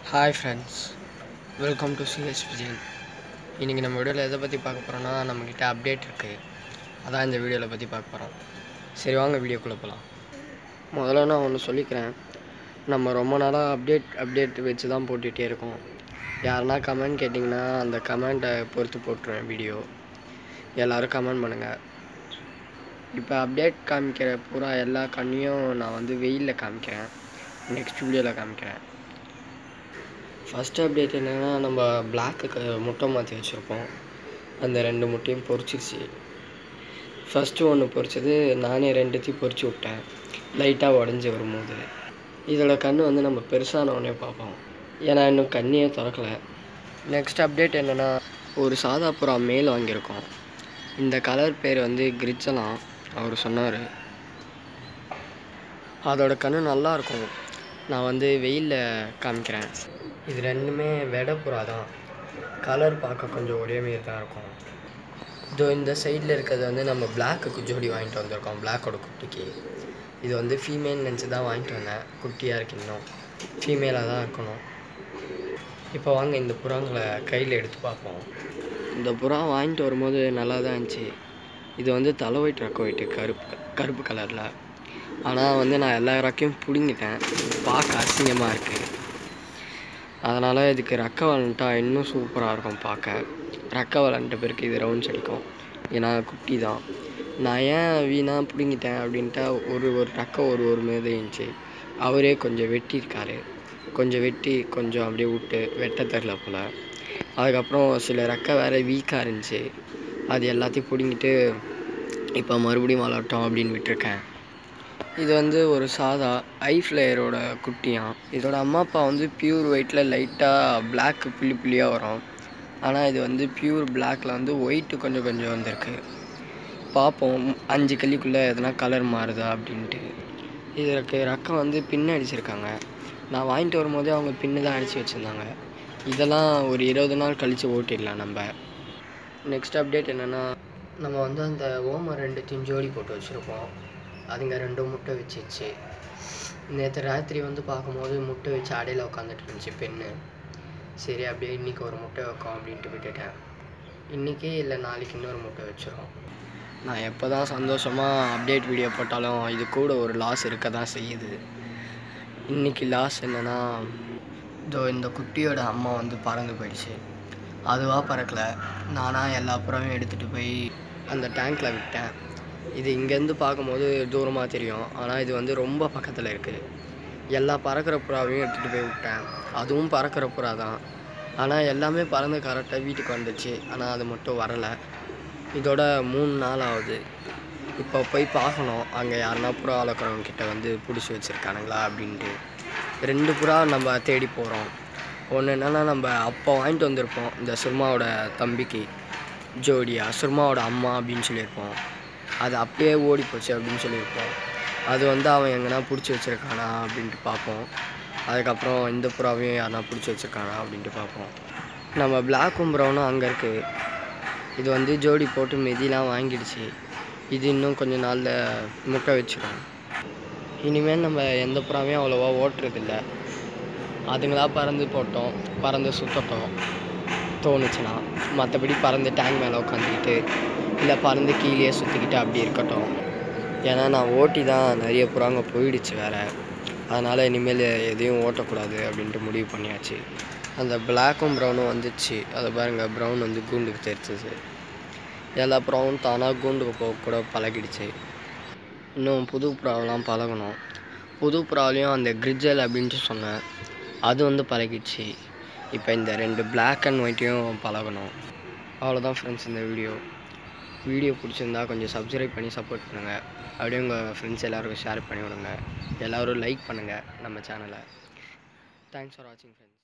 hi friends welcome to CS Vijayan இன்றைக்கி நம்ம வீடியோவில் எதை பற்றி பார்க்க போகிறோன்னா நம்மக்கிட்ட அப்டேட் இருக்குது அதான் இந்த வீடியோவில் பற்றி பார்க்க போகிறோம் சரி வாங்க வீடியோக்குள்ளே போகலாம் முதல்ல நான் ஒன்று சொல்லிக்கிறேன் நம்ம ரொம்ப நாளாக அப்டேட் அப்டேட் வச்சு தான் போட்டுகிட்டே இருக்கோம் யாருன்னா கமெண்ட் கேட்டிங்கன்னா அந்த கமெண்ட்டை பொறுத்து போட்டுருவேன் வீடியோ எல்லோரும் கமெண்ட் பண்ணுங்கள் இப்போ அப்டேட் காமிக்கிற பூரா எல்லா கண்ணையும் நான் வந்து வெயிலில் காமிக்கிறேன் நெக்ஸ்ட் வீடியோவில் காமிக்கிறேன் ஃபஸ்ட் அப்டேட் என்னென்னா நம்ம பிளாக்குக்கு முட்டை மாற்றி வச்சுருப்போம் அந்த ரெண்டு முட்டையும் பொரிச்சிருச்சு ஃபஸ்ட்டு ஒன்று பொரிச்சது நானே ரெண்டுத்தையும் பொரிச்சு விட்டேன் லைட்டாக உடஞ்சி வரும்போது இதோட கண் வந்து நம்ம பெருசான உடனே பார்ப்போம் ஏன்னா இன்னும் கண்ணியே திறக்கல நெக்ஸ்ட் அப்டேட் என்னென்னா ஒரு சாதா புறா மேல் வாங்கியிருக்கோம் இந்த கலர் பேர் வந்து கிரிச்சலாம் அவர் சொன்னார் அதோட கண்ணு நல்லா இருக்கும் நான் வந்து வெயிலில் காமிக்கிறேன் இது ரெண்டுமே வெடை புறா தான் கலர் பார்க்க கொஞ்சம் ஒரே மாரி தான் இருக்கும் இதோ இந்த சைடில் இருக்கிறது வந்து நம்ம பிளாக்குக்கு ஜோடி வாங்கிட்டு வந்திருக்கோம் பிளாக்கோட குட்டிக்கு இது வந்து ஃபீமேல் நினச்சி தான் வாங்கிட்டு வந்தேன் குட்டியாக இருக்கு இன்னும் ஃபீமேலாக தான் இருக்கணும் இப்போ வாங்க இந்த புறாங்களை கையில் எடுத்து பார்ப்போம் இந்த புறா வாங்கிட்டு வரும்போது நல்லா தான் இருந்துச்சு இது வந்து தலை ஒயிட் ரக்க ஒயிட்டு கருப்பு கருப்பு கலரில் ஆனால் வந்து நான் எல்லா ரக்கையும் பிடுங்கிட்டேன் பார்க்க அசிங்கமாக இருக்குது அதனால் இதுக்கு ரெக்க வளன்ட்டா இன்னும் சூப்பராக இருக்கும் பார்க்க ரெக்க வளன்ட்ட பிறகு இது ரவுண்ட்ஸ் அடிக்கும் ஏன்னா குட்டி தான் நான் ஏன் வீணாக பிடுங்கிட்டேன் அப்படின்ட்டா ஒரு ஒரு ரெக்க ஒரு ஒரு மாரி இருந்துச்சு அவரே கொஞ்சம் வெட்டியிருக்காரு கொஞ்சம் வெட்டி கொஞ்சம் அப்படியே விட்டு வெட்ட தெரில போல் அதுக்கப்புறம் சில ரெக்க வேறு வீக்காக இருந்துச்சு அது எல்லாத்தையும் பிடுங்கிட்டு இப்போ மறுபடியும் வளரட்டும் அப்படின்னு விட்டுருக்கேன் இது வந்து ஒரு சாதா ஐ ஃப்ளேயரோட குட்டியாம் இதோட அம்மா அப்பா வந்து பியூர் ஒயிட்டில் லைட்டாக பிளாக் புள்ளி புள்ளியாக வரும் ஆனால் இது வந்து பியூர் பிளாக்கில் வந்து ஒயிட்டு கொஞ்சம் கொஞ்சம் வந்திருக்கு பார்ப்போம் அஞ்சு கல்லிக்குள்ளே எதனா கலர் மாறுதா அப்படின்ட்டு இதற்கு ரக்கம் வந்து பின்ன அடிச்சிருக்காங்க நான் வாங்கிட்டு வரும்போதே அவங்க பின்னு தான் அடித்து வச்சுருந்தாங்க இதெல்லாம் ஒரு இருபது நாள் கழித்து ஓட்டிடலாம் நம்ம நெக்ஸ்ட் அப்டேட் என்னென்னா நம்ம வந்து அந்த ஓமம் ரெண்டுத்தையும் ஜோடி போட்டு வச்சுருப்போம் அதுங்க ரெண்டும் முட்டை வச்சிச்சு நேற்று ராத்திரி வந்து பார்க்கும்போது முட்டை வச்சு அடையில் உட்காந்துட்டு இருந்துச்சு பெண்ணு சரி அப்படியே இன்றைக்கி ஒரு முட்டை வைக்கும் அப்படின்ட்டு விட்டுட்டேன் இன்றைக்கி இல்லை நாளைக்கு இன்னொரு முட்டை வச்சிரும் நான் எப்போ தான் சந்தோஷமாக அப்டேட் வீடியோ போட்டாலும் இது கூட ஒரு லாஸ் இருக்க தான் செய்யுது இன்றைக்கி லாஸ் என்னென்னா இதோ இந்த குட்டியோட அம்மா வந்து பறந்து போயிடுச்சு அதுவாக பறக்கலை நானாக எல்லா புறவையும் எடுத்துகிட்டு போய் அந்த டேங்க்கில் விட்டேன் இது இங்கேருந்து பார்க்கும்போது தூரமாக தெரியும் ஆனால் இது வந்து ரொம்ப பக்கத்தில் இருக்குது எல்லா பறக்கிற புறாவையும் எடுத்துகிட்டு போய் விட்டேன் அதுவும் பறக்கிற புறா தான் ஆனால் எல்லாமே பறந்து கரெக்டாக வீட்டுக்கு வந்துச்சு ஆனால் அது மட்டும் வரலை இதோட மூணு நாள் ஆகுது இப்போ போய் பார்க்கணும் அங்கே யாருன்னா புறா வளர்க்குறவங்க கிட்ட வந்து பிடிச்சி வச்சுருக்கானுங்களா அப்படின்ட்டு ரெண்டு புறா நம்ம தேடி போகிறோம் ஒன்று என்னென்னா நம்ம அப்போ வாங்கிட்டு வந்திருப்போம் இந்த சுர்மாவோட தம்பிக்கு ஜோடியா சுர்மாவோட அம்மா அப்படின்னு சொல்லியிருப்போம் அது அப்பயே ஓடி போச்சு அப்படின்னு சொல்லியிருப்போம் அது வந்து அவன் எங்கன்னா பிடிச்சி வச்சுருக்கானா அப்படின்ட்டு பார்ப்போம் அதுக்கப்புறம் இந்த புறாவையும் யாருனா பிடிச்சி வச்சுருக்கானா அப்படின்ட்டு பார்ப்போம் நம்ம பிளாக்கும் ப்ரௌனும் அங்கே இருக்குது இது வந்து ஜோடி போட்டு மெதிலாம் வாங்கிடுச்சு இது இன்னும் கொஞ்ச நாளில் முட்டை வச்சிடும் இனிமேல் நம்ம எந்த புறாவையும் அவ்வளோவா ஓட்டுறதில்ல அதுங்களா பறந்து போட்டோம் பறந்து சுற்றட்டும் தோணுச்சுன்னா மற்றபடி பறந்து டேங்க் மேலே உட்காந்துக்கிட்டு இல்லை பறந்து கீழே சுற்றிக்கிட்டு அப்படி இருக்கட்டும் ஏன்னா நான் ஓட்டி தான் நிறைய புறாங்க போயிடுச்சு வேறு அதனால் இனிமேல் எதையும் ஓட்டக்கூடாது அப்படின்ட்டு முடிவு பண்ணியாச்சு அந்த பிளாக்கும் ப்ரௌனும் வந்துச்சு அதை பாருங்கள் ப்ரௌன் வந்து கூண்டுக்கு தெரிச்சிச்சு எல்லா புறாவும் தானாக கூண்டுக்கு போக கூட பழகிடுச்சு இன்னும் புது புறாவெல்லாம் பழகணும் புது புறாவிலையும் அந்த கிரிஜல் அப்படின்ட்டு சொன்னேன் அது வந்து பழகிடுச்சு இப்போ இந்த ரெண்டு பிளாக் அண்ட் ஒயிட்டையும் பழகணும் அவ்வளோதான் ஃப்ரெண்ட்ஸ் இந்த வீடியோ வீடியோ பிடிச்சிருந்தா கொஞ்சம் சப்ஸ்கிரைப் பண்ணி சப்போர்ட் பண்ணுங்கள் அப்படியே உங்கள் ஃப்ரெண்ட்ஸ் எல்லாருக்கும் ஷேர் பண்ணி விடுங்க எல்லோரும் லைக் பண்ணுங்கள் நம்ம சேனலை தேங்க்ஸ் ஃபார் வாட்சிங் ஃப்ரெண்ட்ஸ்